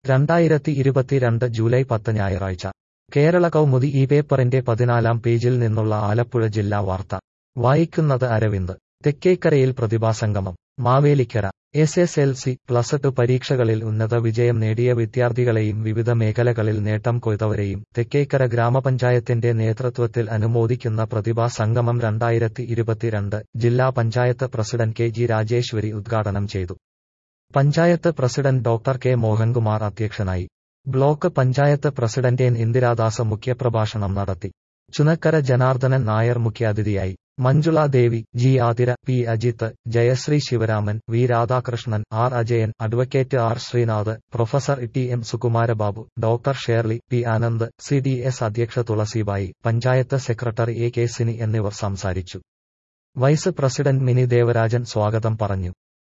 രണ്ടായിരത്തി ഇരുപത്തിരണ്ട് ജൂലൈ പത്ത് ഞായറാഴ്ച കേരള കൗമുദി ഈ പേപ്പറിന്റെ പതിനാലാം പേജിൽ നിന്നുള്ള ആലപ്പുഴ ജില്ലാ വാർത്ത വായിക്കുന്നത് അരവിന്ദ് തെക്കേക്കരയിൽ പ്രതിഭാസംഗമം Mavelikara S S L C plus two പരീക്ഷകളിൽ ഉന്നത വിജയം നേടിയ വിദ്യാർത്ഥികളെയും വിവിധ മേഖലകളിൽ നേട്ടം കൊയ്തവരെയും തെക്കേക്കര ഗ്രാമപഞ്ചായത്തിന്റെ നേതൃത്വത്തിൽ അനുമോദിക്കുന്ന പ്രതിഭാ സംഗമം രണ്ടായിരത്തി ഇരുപത്തിരണ്ട് ജില്ലാ panchayat president K G Rajeswari ഉദ്ഘാടനം ചെയ്തു panchayat president doctor K Mohankumar അധ്യക്ഷനായി block panchayat president N Indiradas മുഖ്യപ്രഭാഷണം നടത്തി ചുനക്കര ജനാർദ്ദനൻ നായർ മുഖ്യാതിഥിയായി Manjula Devi G Athira P Ajith Jayasree Sivaraman V Radhakrishnan R Ajayan advocate R Sreenath professor T M Sukumarababu doctor Shirley P Anand C D S അധ്യക്ഷ Thulasibai panchayat secretary A K Sini എന്നിവർ സംസാരിച്ചു വൈസ് പ്രസിഡന്റ് മിനി ദേവരാജൻ സ്വാഗതം പറഞ്ഞു